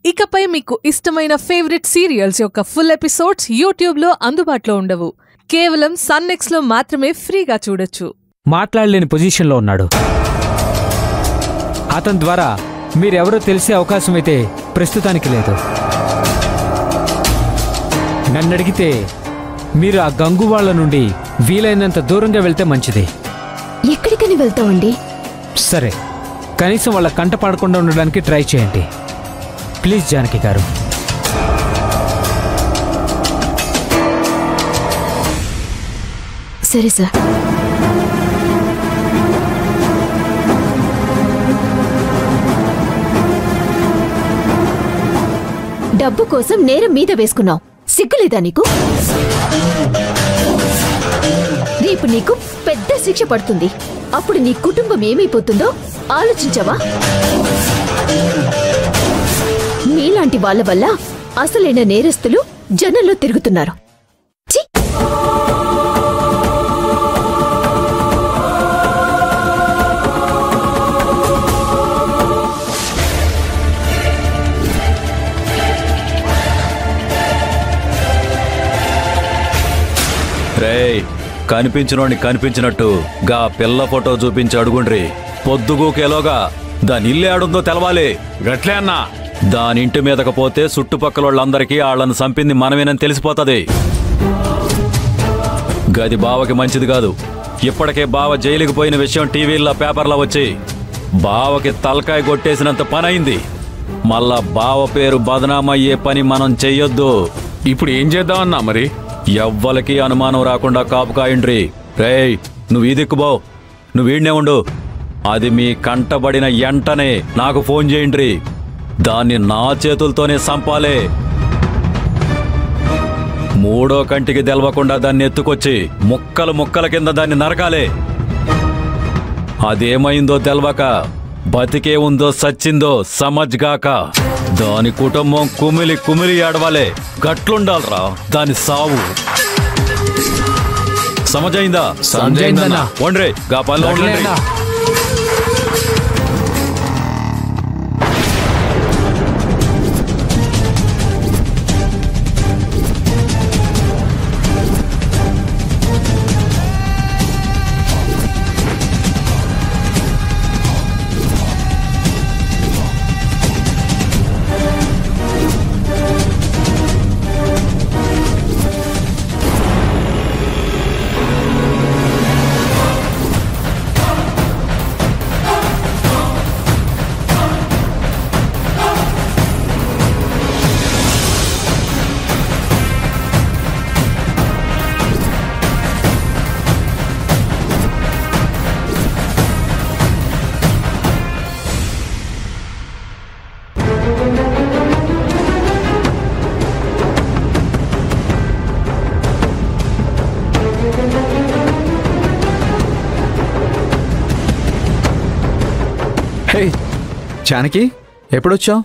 ఇకపై మీకు ఇష్టమైన ఫేవరెట్ సీరియల్స్ యొక్క ఫుల్ ఎపిసోడ్స్ యూట్యూబ్లో అందుబాటులో ఉండవు కేవలం సన్నెక్స్లో మాత్రమే ఫ్రీగా చూడొచ్చు మాట్లాడలేని పొజిషన్లో ఉన్నాడు అతని ద్వారా మీరెవరో తెలిసే అవకాశం అయితే ప్రస్తుతానికి లేదు నన్ను అడిగితే మీరు ఆ గంగు వాళ్ళ నుండి వీలైనంత దూరంగా వెళ్తే మంచిది ఎక్కడికని వెళ్తామండి సరే కనీసం వాళ్ళ కంట పడకుండా ఉండడానికి ట్రై చేయండి ప్లీజ్ జానకి గారు సరే సార్ డబ్బు కోసం నేరం మీద వేసుకున్నావు సిగ్గులేదా నీకు రేపు నీకు పెద్ద శిక్ష పడుతుంది అప్పుడు నీ కుటుంబం ఏమైపోతుందో ఆలోచించావా మీలాంటి వాళ్ళ వల్ల అసలైన నేరస్తులు జనంలో తిరుగుతున్నారు ఛీ! రేయ్ కనిపించినోడిని కనిపించినట్టు గా పిల్ల ఫోటో చూపించి అడుగుండ్రి పొద్దుగూకేలోగా దాని ఇల్లు ఏడుందో తెలవాలి గట్లే అన్నా దాని ఇంటి మీదకి పోతే చుట్టుపక్కల వాళ్ళందరికీ వాళ్ళని చంపింది మనమేనని తెలిసిపోతుంది గది బావకి మంచిది కాదు ఇప్పటికే బావ జైలుకి పోయిన విషయం టీవీల్లో పేపర్లో వచ్చి బావకి తలకాయ కొట్టేసినంత పని అయింది మళ్ళా బావ పేరు బదనామయ్యే పని మనం చెయ్యొద్దు ఇప్పుడు ఏం చేద్దామన్నా మరి ఎవ్వలకి అనుమానం రాకుండా కాపు కాయండ్రి రేయ్ నువ్వు ఈ దిక్కుబో నువ్వు వీడినే ఉండు అది మీ కంటబడిన ఎంటనే నాకు ఫోన్ చేయండ్రి దాన్ని నా చేతులతోనే సంపాలే మూడో కంటికి తెలవకుండా దాన్ని ఎత్తుకొచ్చి ముక్కలు ముక్కల కింద దాన్ని నరకాలే అదేమైందో తెలవక బతికే ఉందో సచ్చిందో సమజ్గాక దాని కుటుంబం కుమిలి కుమిలి ఏడవాలే గట్లుండాలరా దాని సావు సమజైందా సమజైందన్నా. వండ్రే గా పనిలో ఉండండి హే జానకి ఎప్పుడొచ్చావు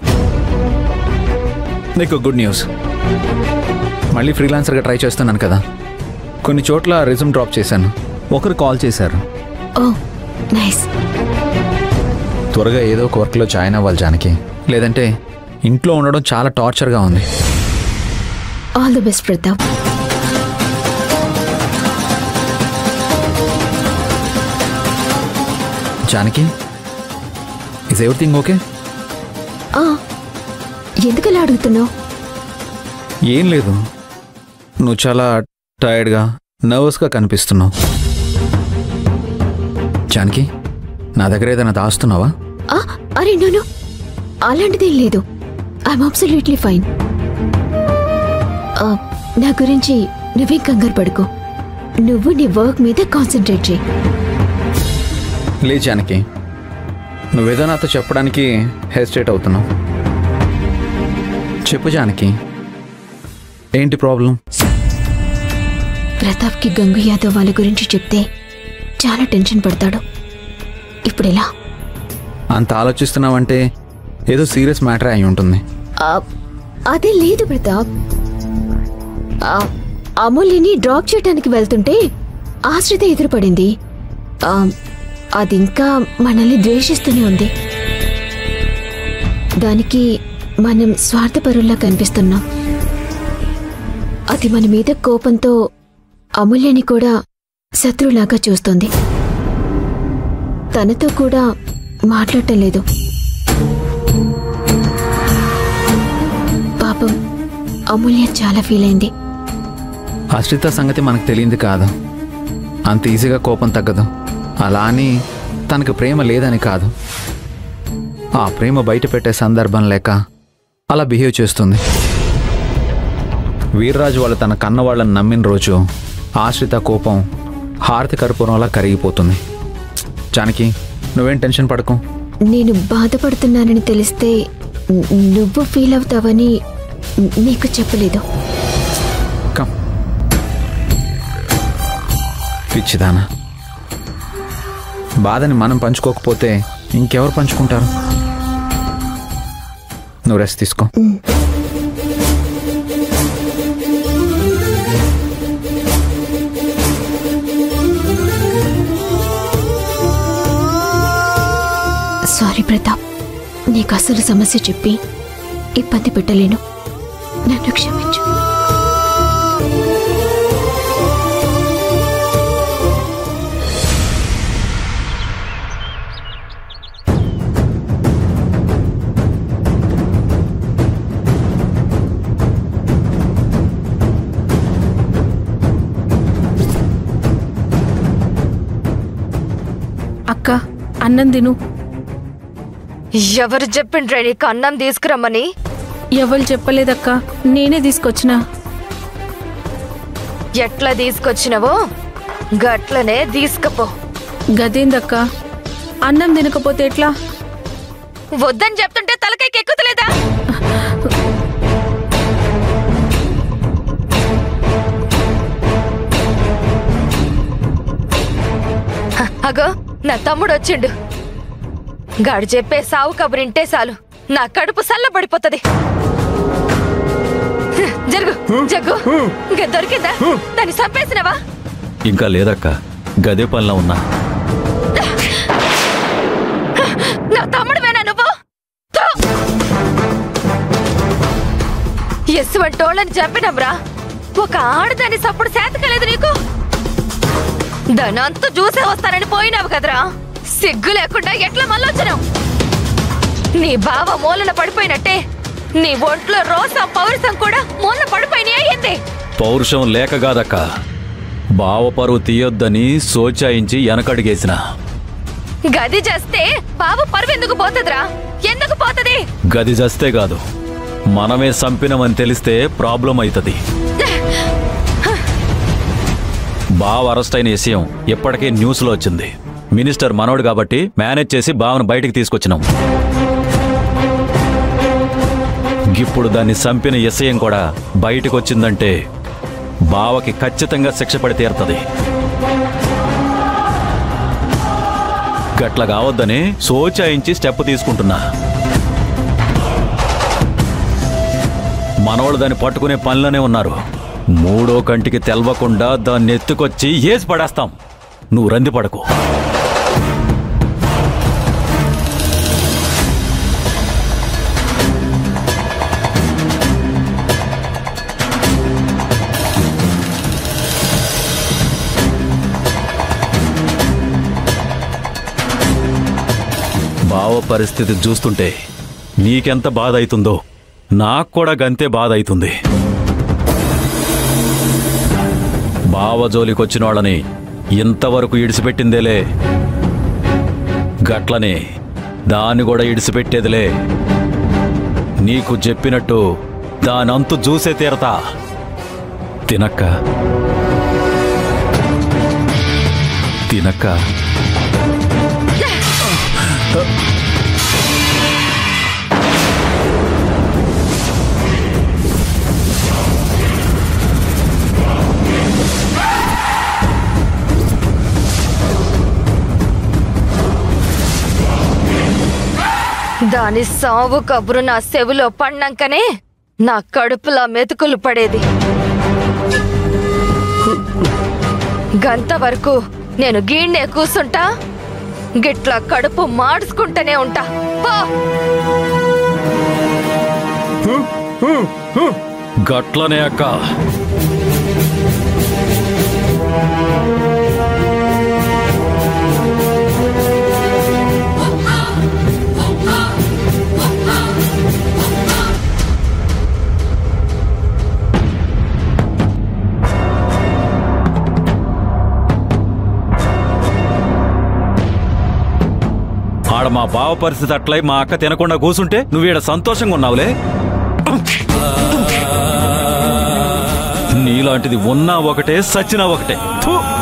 నీకు గుడ్ న్యూస్ మళ్ళీ ఫ్రీలాన్సర్గా ట్రై చేస్తున్నాను కదా కొన్ని చోట్ల రిజమ్ డ్రాప్ చేశాను ఒకరు కాల్ చేశారు ఓ నైస్ త్వరగా ఏదో ఒక వర్క్లో జాయిన్ అవ్వాలి జానకి లేదంటే ఇంట్లో ఉండడం చాలా టార్చర్గా ఉంది all the best Pratap Janaki is everything okay ఆ, ఎందుకలా అడుగుతున్నావు ఏం లేదు నువ్వు చాలా టైర్డ్గా నర్వస్గా కనిపిస్తున్నావు జానకి నా దగ్గర ఏదైనా దాస్తున్నావా ఆ, అరే నోను అలాంటిదేం లేదు ఐఎమ్ అబ్సల్యూట్లీ ఫైన్ నా గురించి నువ్వేం కంగారు పడుకో నువ్వు నీ వర్క్ మీద కాన్సన్ట్రేట్ చేయి లే జానకి నువ్వేదో నాతో చెప్పడానికి హెసిటేట్ అవుతున్నావు చెప్పు జానకి ఏంటి ప్రాబ్లం ప్రతాప్కి గంగు యాదవ్ వాళ్ళ గురించి చెప్తే చాలా టెన్షన్ పడతాడు ఇప్పుడు ఎలా అంత ఆలోచిస్తున్నావంటే ఏదో సీరియస్ మ్యాటర్ అయి ఉంటుంది ఆ, అదే లేదు ప్రతాప్ ఆ, అమూల్యని డ్రాప్ చేయడానికి వెళ్తుంటే ఆశ్రిత ఎదురుపడింది ఆ, అది ఇంకా మనల్ని ద్వేషిస్తూనే ఉంది దానికి మనం స్వార్థపరుల్లా కనిపిస్తున్నాం అది మన మీద కోపంతో అమూల్యని కూడా శత్రులాగా చూస్తుంది తనతో కూడా మాట్లాడటం లేదు పాపం అమూల్య చాలా ఫీల్ అయింది అశ్రిత సంగతి మనకు తెలియంది కాదు అంత ఈజీగా కోపం తగ్గదు అలా అని తనకు ప్రేమ లేదని కాదు ఆ ప్రేమ బయట పెట్టే సందర్భం లేక అలా బిహేవ్ చేస్తుంది వీర్రాజు వాళ్ళు తన కన్న వాళ్ళని నమ్మిన రోజు ఆశ్రిత కోపం హారతి కర్పూరంలా కరిగిపోతుంది జానకి నువ్వేం టెన్షన్ పడకు నేను బాధపడుతున్నానని తెలిస్తే ను- నువ్వు ఫీల్ అవుతావని నీకు చెప్పలేదు కమ్ పిచ్చిదానా బాధని మనం పంచుకోకపోతే ఇంకెవరు పంచుకుంటారు నువ్వు రెస్ట్ తీసుకో సారీ ప్రతాప్ నీకు అసలు సమస్య చెప్పి ఇబ్బంది పెట్టలేను నన్ను క్షమించు అక్క అన్నం తిను ఎవరు చెప్పిండ్రే నీకు అన్నం తీసుకురమ్మని ఎవరు చెప్పలేదక్క నేనే తీసుకొచ్చిన ఎట్లా తీసుకొచ్చినవో గట్లనే తీసుకపో గదేందక్క అన్నం తినకపోతే ఎట్లా వద్దని చెప్తుంటే తలకైకి ఎక్కుతలేదా హ, అగో నా తమ్ముడు వచ్చిండు గాడు చెప్పే సావు కబురింటే చాలు నా కడుపు సల్లబడిపోతది హ, జరుగు జగ్గు ఇంకా దొరికిందా దాన్ని చంపేసినవా ఇంకా లేదక్క గదే పనిలో ఉన్నా నా తమ్ముడు వేనా నువ్వు థు! ఎస్సువంటోళ్ళని చంపినమ్రా ఒక ఆడదాన్ని సప్పుడు శాతకలేదు నీకు దానంతా చూసే వస్తానని పోయినావు కదరా సిగ్గు లేకుండా ఎట్లా మళ్ళొచ్చినావు నీ బావ మూలన పడిపోయినట్టే నీ ఒంట్లో రోసం పౌరుషం కూడా మూలన పడిపోయినాయి అయ్యింది పౌరుషం లేక కాదక్క బావ పరువు తీయొద్దని సోచాయించి వెనకడిగేసిన గది చేస్తే బావ పరువు ఎందుకు పోతుందిరా ఎందుకు పోతది గది చస్తే కాదు మనమే సంపినమని తెలిస్తే ప్రాబ్లం అవుతుంది బావ అరెస్ట్ అయిన విషయం ఇప్పటికే న్యూస్లో వచ్చింది మినిస్టర్ మనోడు కాబట్టి మేనేజ్ చేసి బావను బయటికి తీసుకొచ్చినాం ఇప్పుడు దాన్ని చంపిన విషయం కూడా బయటకు వచ్చిందంటే బావకి ఖచ్చితంగా శిక్ష పడి తీరుతుంది గట్ల కావద్దని సోచాయించి స్టెప్ తీసుకుంటున్నా మనవాళ్ళు దాన్ని పట్టుకునే పనిలోనే ఉన్నారు మూడో కంటికి తెలవకుండా దాన్ని ఎత్తుకొచ్చి ఏసి పడేస్తాం నువ్వు రంది పడకు బావ పరిస్థితి చూస్తుంటే నీకెంత బాధ అవుతుందో నాకు కూడా గంతే బాధ అవుతుంది బావ జోలికొచ్చిన వాళ్ళని ఇంతవరకు ఇడిసిపెట్టిందేలే గట్లనే దాన్ని కూడా ఇడిసిపెట్టేదిలే నీకు చెప్పినట్టు దానంతు చూసే తీరతా తినక్క తినక్క దాని సావు కబురు నా చెవిలో పడినాకనే నా కడుపులా మెతుకులు పడేది గంత వరకు నేను గీణ్ణే కూసుంటా గిట్లా కడుపు మాడుచుకుంటూనే ఉంటా పో గట్లనే అక్క ఆడ మా బావ పరిస్థితి అట్లయి మా అక్క తినకుండా కూసుంటే నువ్వు ఈడ సంతోషంగా ఉన్నావులే నీలాంటిది ఉన్నా ఒకటే సచ్చినా ఒకటే థు.